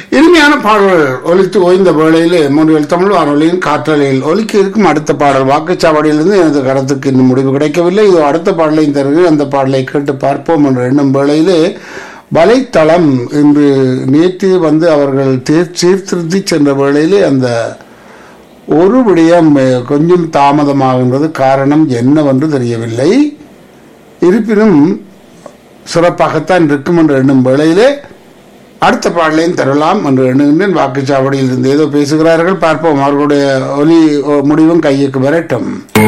இனிமையான பாடல்கள் ஒலித்து ஓய்ந்த வேளையிலே மூன்றில் தமிழ் வானொலியின் காற்றலையில் ஒலிக்க இருக்கும் அடுத்த பாடல் வாக்குச்சாவடியிலிருந்து எனது கருத்துக்கு இன்னும் முடிவு கிடைக்கவில்லை இது அடுத்த பாடலையும் தருகு அந்த பாடலை கேட்டு பார்ப்போம் என்று எண்ணும் வேளையிலே வலைத்தளம் என்று நேற்று வந்து அவர்கள் தேர் சீர்திருத்தி சென்ற வேளையிலே அந்த ஒரு விடயம் அஹ், கொஞ்சம் தாமதமாகின்றது காரணம் என்னவென்று தெரியவில்லை இருப்பினும் சிறப்பாகத்தான் இருக்கும் என்று எண்ணும் வேளையிலே அடுத்த பாடலையும் தரலாம் என்று எண்ணுகின்றேன் வாக்குச்சாவடியில் இருந்து ஏதோ பேசுகிறார்கள் பார்ப்போம் அவர்களுடைய ஒலி ஒ- முடிவும் கையுக்கு வரட்டும்